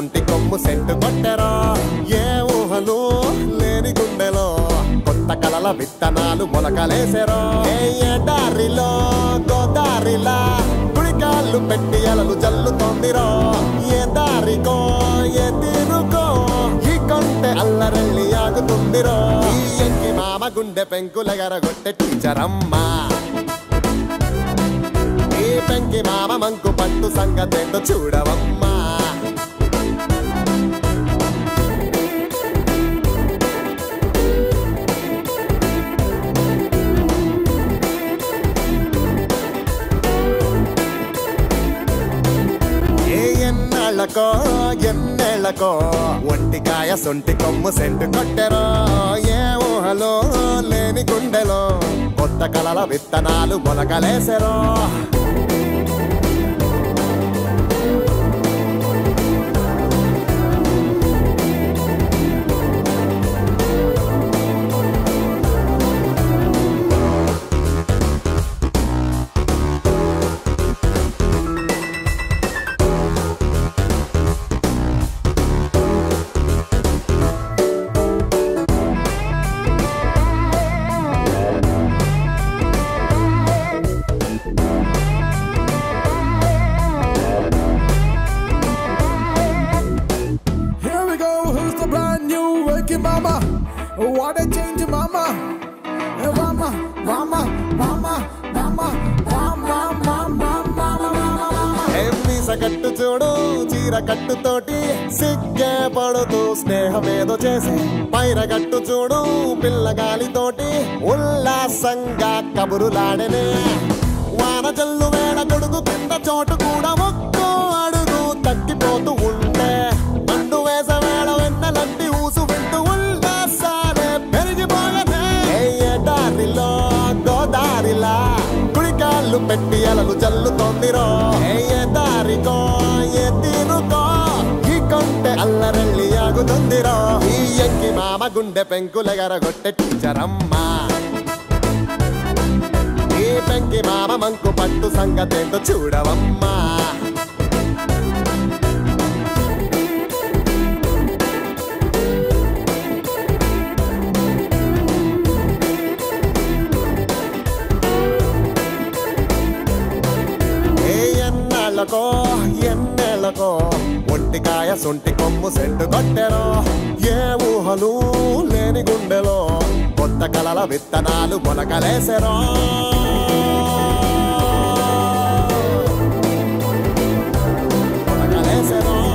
సొంటి కొమ్ము సెంటు కొట్టెరో ఏ ఊహలు లేని గుండెలో కొత్త కలల విత్తనాలు మొలకలేసెరో ఏ ఎడారిలో గోదారిలా గుడికాళ్ళు పెట్టి అలలు జల్లుతోందిరో ఏ దారికో ఏ తీరుకో ఈ కొంటె అల్లరెళ్ళి ఆగుతుందిరో ఈ ఎంకి మామ గుండె పెంకులెగరగొట్టె టీచరమ్మా ఈ పెంకి మామ మంకు పట్టు సంగతేంటో చూడవమ్మా ఏ ఎన్నాళ్ళకో ఎన్నేళ్ళకో ఒంటికాయ సొంటి కొమ్ము సెంటు కొట్టెరో ఏ ఊహలో లేని గుండెలో కొత్త కలల విత్తనాలు మొలకలేసెరో Here we go, who's the brand new working mama? What a change, mama. Eh, Mama, mama, mama, mama, mama, mama, mama, mama. ఎంబీస కట్టు చూడు చీర కట్టుతోటి సిగ్గే పడుతూ స్నేహమేదో చేసి పైర కట్టు చూడు పిల్లగాలితోటి ఉల్లాసంగా కబురులాడనే వాన జల్లు వేడ గొడుగు కింద చోటు కూడా ఒక్కో అడుగు తగ్గిపోతూ ఉంటే మండు వేస వేళ వెన్నలంటి ఊసు వింటూ ఉల్లాసాలే పెరిగిపోయనే ఏ దారిలో గోదారిలా కుడికాళ్ళు పెట్టి అలలు జల్లుతోందిరో ఏ దారికో ఏ తీరుకో ఈ కొంటె అల్లరెళ్ళి ఆగుతుందిరో ఈ ఎంకి మామ గుండె పెంకులెగరగొట్టె టీచరమ్మా ఈ పెంకి మామ మంకు పట్టు సంగతేంటో చూడవమ్మా ఏ ఎన్నాళ్ళకో ఎన్నేళ్ళకో ఒంటికాయ సొంటి కొమ్ము సెంటు కొట్టెరో ఏ ఊహలు లేని గుండెలో కొత్త కలల విత్తనాలు మొలకలేసెరో మొలకలేసెరో